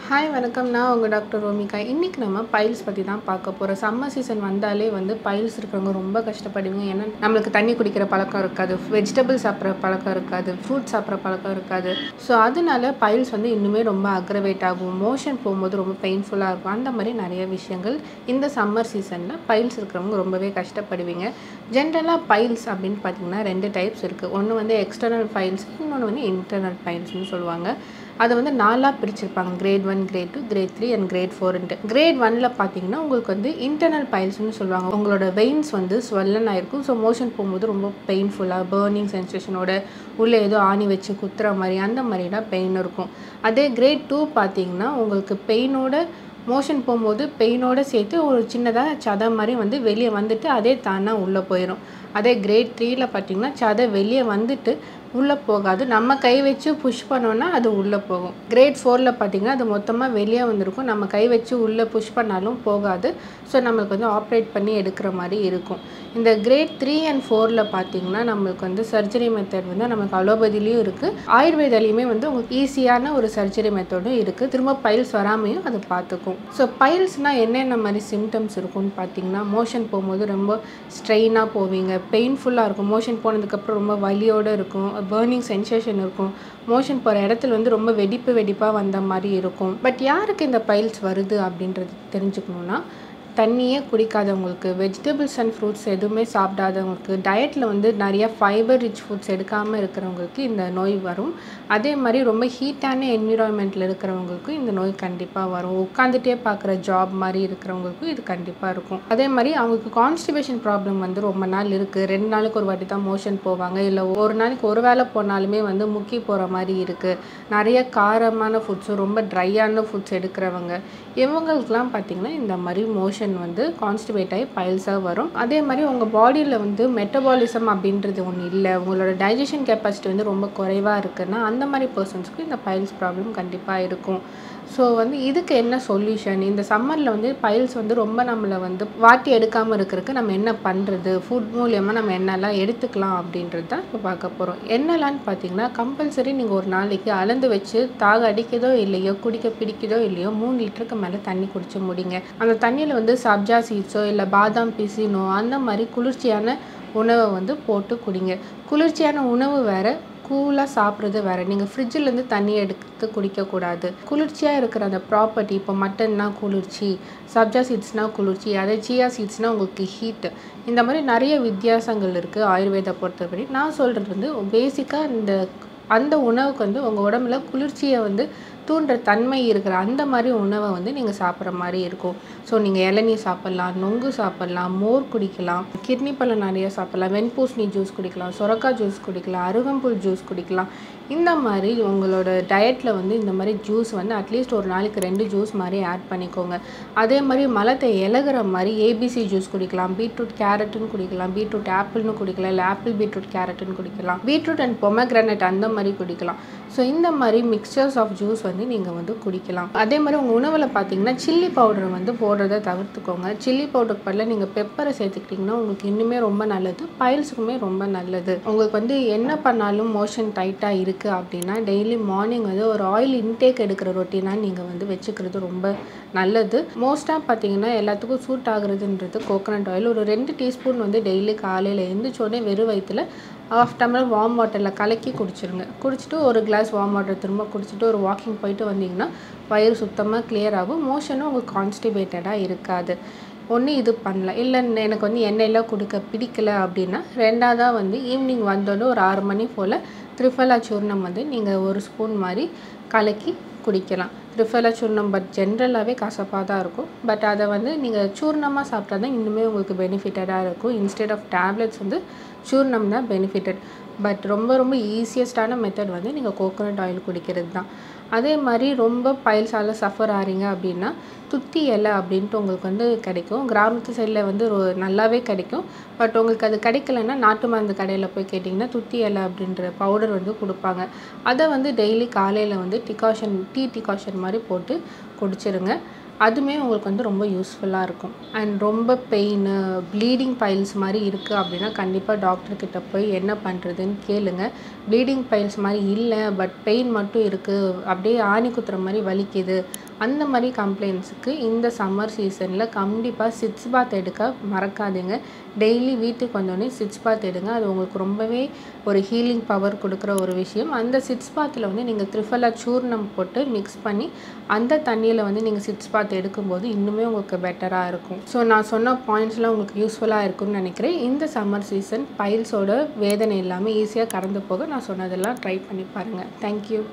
hi வணக்கம் நான் உங்கள் டாக்டர் ரோமிகா இன்றைக்கி நம்ம பைல்ஸ் பற்றி தான் பார்க்க போகிறோம் சம்மர் சீசன் வந்தாலே வந்து பைல்ஸ் இருக்கிறவங்க ரொம்ப கஷ்டப்படுவீங்க ஏன்னா நம்மளுக்கு தண்ணி குடிக்கிற பழக்கம் இருக்காது வெஜிடபிள் சாப்பிட்ற பழக்கம் இருக்காது ஃப்ரூட் சாப்பிட்ற பழக்கம் இருக்காது ஸோ அதனால பைல்ஸ் வந்து இன்னுமே ரொம்ப அக்ரவேட் ஆகும் மோஷன் போகும்போது ரொம்ப பெயின்ஃபுல்லாக இருக்கும் அந்த மாதிரி நிறைய விஷயங்கள் இந்த சம்மர் சீசனில் பைல்ஸ் இருக்கிறவங்க ரொம்பவே கஷ்டப்படுவீங்க ஜென்ரலாக பைல்ஸ் அப்படின்னு பார்த்தீங்கன்னா ரெண்டு டைப்ஸ் இருக்குது ஒன்று வந்து எக்ஸ்டர்னல் ஃபைல்ஸ் இன்னொன்று வந்து இன்டர்னல் ஃபைல்ஸ்னு சொல்லுவாங்க அதை வந்து நாலாக பிரிச்சிருப்பாங்க grade one grade two grade three and grade ஃபோர்ன்ட்டு கிரேட் ஒனில் பார்த்தீங்கன்னா உங்களுக்கு வந்து இன்டர்னல் பைல்ஸ்னு சொல்லுவாங்க உங்களோட வெயின்ஸ் வந்து ஸ்வெல்லன் ஆயிருக்கும் ஸோ மோஷன் போகும்போது ரொம்ப பெயின்ஃபுல்லாக பேர்னிங் சென்சேஷனோட உள்ளே ஏதோ ஆணி வச்சு குத்துற மாதிரி அந்த மாதிரிலாம் பெயின் இருக்கும் அதே கிரேட் டூ பார்த்தீங்கன்னா உங்களுக்கு பெயினோட மோஷன் போகும்போது பெயினோட சேர்த்து ஒரு சின்னதாக சதை மாதிரி வந்து வெளியே வந்துட்டு அதே தானாக உள்ளே போயிடும் அதே கிரேட் த்ரீயில் பார்த்தீங்கன்னா சதை வெளியே வந்துட்டு உள்ளே போகாது நம்ம கை வச்சு புஷ் பண்ணோன்னா அது உள்ளே போகும் கிரேட் ஃபோரில் பார்த்தீங்கன்னா அது மொத்தமாக வெளியே வந்திருக்கும் நம்ம கை வச்சு உள்ளே புஷ் பண்ணாலும் போகாது ஸோ நம்மளுக்கு வந்து ஆப்ரேட் பண்ணி எடுக்கிற மாதிரி இருக்கும் இந்த கிரேட் த்ரீ அண்ட் ஃபோரில் பார்த்தீங்கன்னா நம்மளுக்கு வந்து சர்ஜரி மெத்தட் வந்து நமக்கு அலோபதிலையும் இருக்குது ஆயுர்வேதாலையுமே வந்து உங்களுக்கு ஈஸியான ஒரு சர்ஜரி மெத்தடும் இருக்குது திரும்ப பைல்ஸ் வராமையும் அது பார்த்துக்கும் ஸோ பைல்ஸ்னால் என்னென்ன மாதிரி சிம்டம்ஸ் இருக்கும்னு பார்த்தீங்கன்னா மோஷன் போகும்போது ரொம்ப ஸ்ட்ரெயினாக போவீங்க பெயின்ஃபுல்லாக இருக்கும் மோஷன் போனதுக்கப்புறம் ரொம்ப வலியோடு இருக்கும் பேர்னிங் சென்சேஷன் இருக்கும் மோஷன் போகிற இடத்துல வந்து ரொம்ப வெடிப்பு வெடிப்பாக வந்த மாதிரி இருக்கும் பட் யாருக்கு இந்த பைல்ஸ் வருது அப்படின்றது தெரிஞ்சுக்கணுன்னா தண்ணியே குடிக்காதவங்களுக்கு வெஜிடபிள்ஸ் அண்ட் ஃப்ரூட்ஸ் எதுவுமே சாப்பிடாதவங்களுக்கு டயட்டில் வந்து நிறைய ஃபைபர் ரிச் ஃபுட்ஸ் எடுக்காமல் இருக்கிறவங்களுக்கு இந்த நோய் வரும் அதே மாதிரி ரொம்ப ஹீட்டான என்விரான்மெண்ட்டில் இருக்கிறவங்களுக்கும் இந்த நோய் கண்டிப்பாக வரும் உட்காந்துட்டே பார்க்குற ஜாப் மாதிரி இருக்கிறவங்களுக்கும் இது கண்டிப்பாக இருக்கும் அதே மாதிரி அவங்களுக்கு கான்ஸ்டிபேஷன் ப்ராப்ளம் வந்து ரொம்ப நாள் இருக்குது ரெண்டு நாளுக்கு ஒரு வாட்டி தான் மோஷன் போவாங்க இல்லை ஒரு நாளைக்கு ஒரு வேளை போனாலுமே வந்து முக்கி போகிற மாதிரி இருக்குது நிறைய காரமான ஃபுட்ஸும் ரொம்ப ட்ரையான ஃபுட்ஸ் எடுக்கிறவங்க இவங்களுக்குலாம் பார்த்திங்கன்னா இந்த மாதிரி மோஷன் வந்து கான்ஸ்டிபேட் ஆகி பைல்ஸாக வரும் அதே மாதிரி உங்கள் பாடியில் வந்து மெட்டபாலிசம் அப்படின்றது ஒன்று இல்லை உங்களோட டைஜஷன் கெப்பாசிட்டி வந்து ரொம்ப குறைவாக இருக்குன்னா அந்த மாதிரி பர்சன்ஸ்க்கு இந்த பைல்ஸ் ப்ராப்ளம் கண்டிப்பாக இருக்கும் ஸோ வந்து இதுக்கு என்ன சொல்யூஷன் இந்த சம்மரில் வந்து பைல்ஸ் வந்து ரொம்ப நம்மளை வந்து வாட்டி எடுக்காமல் இருக்கிறதுக்கு நம்ம என்ன பண்ணுறது ஃபுட் மூலியமாக நம்ம என்னெல்லாம் எடுத்துக்கலாம் அப்படின்றது தான் இப்போ பார்க்க போகிறோம் என்னெல்லாம்னு பார்த்தீங்கன்னா கம்பல்சரி நீங்கள் ஒரு நாளைக்கு அளந்து வச்சு தாக அடிக்குதோ இல்லையோ குடிக்க பிடிக்குதோ இல்லையோ மூணு லிட்டருக்கு மேலே தண்ணி குடிச்சு முடிங்க அந்த தண்ணியில் வந்து சப்ஜா சீட்ஸோ இல்லை பாதாம் பிசினோ அந்த மாதிரி குளிர்ச்சியான உணவை வந்து போட்டு குடிங்க குளிர்ச்சியான உணவு வேறு கூலாக சாப்பிட்றது வேறு நீங்கள் ஃப்ரிட்ஜிலேருந்து தண்ணி எடுத்து குடிக்கக்கூடாது குளிர்ச்சியாக இருக்கிற அந்த ப்ராப்பர்ட்டி இப்போ மட்டன்னா குளிர்ச்சி சப்ஜா சீட்ஸ்னால் குளிர்ச்சி அதே சியா சீட்ஸ்னால் உங்களுக்கு ஹீட்டு இந்த மாதிரி நிறைய வித்தியாசங்கள் இருக்குது ஆயுர்வேதா பொறுத்தவரை நான் சொல்கிறது வந்து பேசிக்காக இந்த அந்த உணவுக்கு வந்து உங்கள் உடம்புல குளிர்ச்சியை வந்து தூண்டுற தன்மை இருக்கிற அந்த மாதிரி உணவை வந்து நீங்கள் சாப்பிட்ற மாதிரி இருக்கும் ஸோ நீங்கள் இளநீ சாப்பிட்லாம் நொங்கு சாப்பிட்லாம் மோர் குடிக்கலாம் கிட்னி பழம் நிறைய சாப்பிட்லாம் வெண்பூசணி ஜூஸ் குடிக்கலாம் சுரக்காய் ஜூஸ் குடிக்கலாம் அருகம்புல் ஜூஸ் குடிக்கலாம் இந்த மாதிரி உங்களோட டயட்டில் வந்து இந்த மாதிரி ஜூஸ் வந்து அட்லீஸ்ட் ஒரு நாளைக்கு ரெண்டு ஜூஸ் மாதிரி ஆட் பண்ணிக்கோங்க அதே மாதிரி மலத்தை இலகுற மாதிரி ஏபிசி ஜூஸ் குடிக்கலாம் பீட்ரூட் கேரட்டுன்னு குடிக்கலாம் பீட்ரூட் ஆப்பிள்னு குடிக்கலாம் இல்லை ஆப்பிள் பீட்ரூட் கேரட்டுன்னு குடிக்கலாம் பீட்ரூட் அண்ட் பொமக்ரானட் அந்த மாதிரி குடிக்கலாம் ஸோ இந்த மாதிரி மிக்சர்ஸ் ஆஃப் ஜூஸ் வந்து நீங்கள் வந்து குடிக்கலாம் அதே மாதிரி உங்கள் உணவில் பார்த்தீங்கன்னா சில்லி பவுடர் வந்து போடுறத தவிர்த்துக்கோங்க சில்லி பவுடர் பதில் நீங்கள் பெப்பரை சேர்த்துக்கிட்டிங்கன்னா உங்களுக்கு இன்னுமே ரொம்ப நல்லது பைல்ஸுக்குமே ரொம்ப நல்லது உங்களுக்கு வந்து என்ன பண்ணாலும் மோஷன் டைட்டாக இருக்குது அப்படின்னா டெய்லி மார்னிங் வந்து ஒரு ஆயில் இன்டேக் எடுக்கிற ரொட்டீனாக நீங்கள் வந்து வச்சுக்கிறது ரொம்ப நல்லது மோஸ்ட்டாக பார்த்தீங்கன்னா எல்லாத்துக்கும் சூட் ஆகுறதுன்றது கோகனட் ஆயில் ஒரு ரெண்டு டீஸ்பூன் வந்து டெய்லி காலையில் எழுந்திரிச்சோடனே வெறும் வயிற்றுல ஆஃப் டம்ளர் வார்ம் வாட்டரில் கலக்கி குடிச்சிருங்க குடிச்சிட்டு ஒரு கிளாஸ் வார்ம் வாட்டர் திரும்ப குடிச்சிட்டு ஒரு வாக்கிங் போயிட்டு வந்தீங்கன்னா வயிறு சுத்தமாக கிளியர் ஆகும் மோஷனும் உங்களுக்கு கான்ஸ்டிபேட்டடாக இருக்காது ஒன்று இது பண்ணலாம் இல்லை எனக்கு வந்து எண்ணெயெல்லாம் கொடுக்க பிடிக்கல அப்படின்னா ரெண்டாவதாக வந்து ஈவினிங் வந்தோடனே ஒரு ஆறு மணி போல் த்ரிஃபலா சூர்ணம் வந்து நீங்கள் ஒரு ஸ்பூன் மாதிரி கலக்கி குடிக்கலாம் த்ரிஃபலா சூர்ணம் பட் ஜென்ரலாகவே கசப்பாக தான் இருக்கும் பட் அதை வந்து நீங்கள் சூர்ணமாக சாப்பிட்டா தான் இன்னுமே உங்களுக்கு பெனிஃபிட்டடாக இருக்கும் இன்ஸ்டெட் ஆஃப் டேப்லெட்ஸ் வந்து சூர்ணம் தான் பெனிஃபிட்டட் பட் ரொம்ப ரொம்ப ஈஸியஸ்டான மெத்தட் வந்து நீங்கள் கோகோனட் ஆயில் குடிக்கிறது தான் அதே மாதிரி ரொம்ப பைல்ஸால் சஃபர் ஆகிறீங்க அப்படின்னா துத்தி இலை அப்படின்ட்டு உங்களுக்கு வந்து கிடைக்கும் கிராமத்து சைடில் வந்து ரொ- நல்லாவே கிடைக்கும் பட் உங்களுக்கு அது கிடைக்கலன்னா நாட்டு மருந்து கடையில் போய் கேட்டிங்கன்னா துத்தி இலை அப்படின்ற பவுடர் வந்து கொடுப்பாங்க அதை வந்து டெய்லி காலையில் வந்து டிகாஷன் டீ டிகாஷன் மாதிரி போட்டு குடிச்சிருங்க அதுவுமே உங்களுக்கு வந்து ரொம்ப யூஸ்ஃபுல்லாக இருக்கும் அண்ட் ரொம்ப பெயின் ப்ளீடிங் பைல்ஸ் மாதிரி இருக்குது அப்படின்னா கண்டிப்பாக டாக்டர்கிட்ட போய் என்ன பண்ணுறதுன்னு கேளுங்க ப்ளீடிங் பைல்ஸ் மாதிரி இல்லை பட் பெயின் மட்டும் இருக்குது அப்படியே ஆணி குத்துற மாதிரி வலிக்குது அந்த மாதிரி கம்ப்ளைண்ட்ஸுக்கு இந்த சம்மர் சீசனில் கண்டிப்பாக சிட்ஸ் பாத் எடுக்க மறக்காதீங்க டெய்லி வீட்டுக்கு வந்தோடனே சிட்ஸ் பாத் எடுங்க அது உங்களுக்கு ரொம்பவே ஒரு ஹீலிங் பவர் கொடுக்குற ஒரு விஷயம் அந்த சிட்ஸ் பாத்தில் வந்து நீங்கள் த்ரிஃபலா சூர்ணம் போட்டு மிக்ஸ் பண்ணி அந்த தண்ணியில் வந்து நீங்கள் சிட்ஸ் பாத் எடுக்கும்போது இன்னுமே உங்களுக்கு பெட்டராக இருக்கும் ஸோ நான் சொன்ன பாயிண்ட்ஸ்லாம் உங்களுக்கு யூஸ்ஃபுல்லாக இருக்கும்னு நினைக்கிறேன் இந்த சம்மர் சீசன் பைல்ஸோட வேதனை இல்லாமல் ஈஸியாக கடந்து போக நான் சொன்னதெல்லாம் ட்ரை பண்ணி பாருங்கள் தேங்க்யூ